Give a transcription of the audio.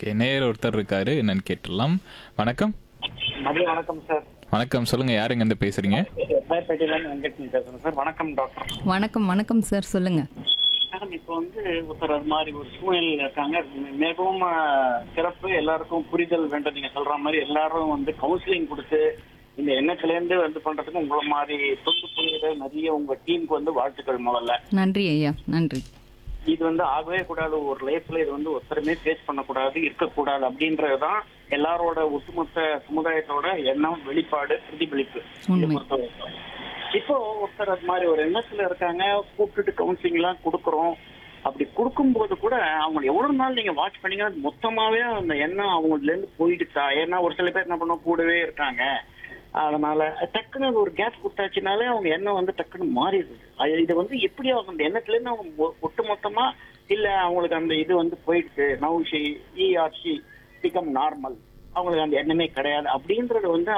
Okay நேர் ஒருத்தர் இருக்காரு என்னன்னு கேட்டுடலாம் வணக்கம் மதிய வணக்கம் சார் வணக்கம் சொல்லுங்க யாருங்க இருந்து பேசுறீங்க எஸ்ஐபேட்டையிலேருந்து வெங்கட்னி பேசுறேன் சார் வணக்கம் டாக்டர் வணக்கம் வணக்கம் சார் சொல்லுங்க மேடம் இப்போ வந்து ஒருத்தர் அது மாதிரி ஒரு சூழ்நிலையில் இருக்காங்க மிகவும் அஹ், சிறப்பு எல்லாருக்கும் புரிதல் வேண்டும் நீங்க சொல்ற மாதிரி எல்லாரும் வந்து கவுன்சிலிங் கொடுத்து இந்த எண்ணத்திலேருந்து வந்து பண்றதுக்கு உங்களை மாதிரி தொண்டு புரியுற நிறைய உங்க டீமுக்கு வந்து வாழ்த்துக்கள் முதல்ல நன்றி ஐயா நன்றி இது வந்து ஆகவே கூடாது ஒரு லைஃப்ல இது வந்து ஒருத்தருமே ஃபேஸ் பண்ணக்கூடாது இருக்கக்கூடாது அப்படின்றதுதான் எல்லாரோட ஒட்டுமொத்த சமுதாயத்தோட எண்ணம் வெளிப்பாடு பிரதிபலிப்பு இதை உண்மை. பொறுத்தவரைக்கும். இப்போ ஒருத்தர் அது மாதிரி ஒரு எண்ணத்துல இருக்காங்க கூப்பிட்டுட்டு கவுன்சிலிங் எல்லாம் கொடுக்குறோம் அப்படி கொடுக்கும்போது கூட அவங்க எவ்வளவு நாள் நீங்க வாட்ச் பண்ணீங்க அது மொத்தமாவே அந்த எண்ணம் அவங்கள்ல இருந்து போயிடுச்சா ஏன்னா ஒரு சில பேர் என்ன பண்ணுவோம் கூடவே இருக்காங்க அதனால டக்குன்னு அது ஒரு கேப் கொடுத்தாச்சுனாலே அவங்க எண்ணம் வந்து டக்குன்னு மாறிடுது அது இது வந்து எப்படி அவங்க அந்த எண்ணத்துல இருந்து அவங்க மொ- ஒட்டு மொத்தமா இல்ல அவங்களுக்கு அந்த இது வந்து போயிடுச்சு நவு ஷி இ ஆர் ஷி பிகம் நார்மல் அவங்களுக்கு அந்த எண்ணமே கிடையாது அப்படின்றது வந்து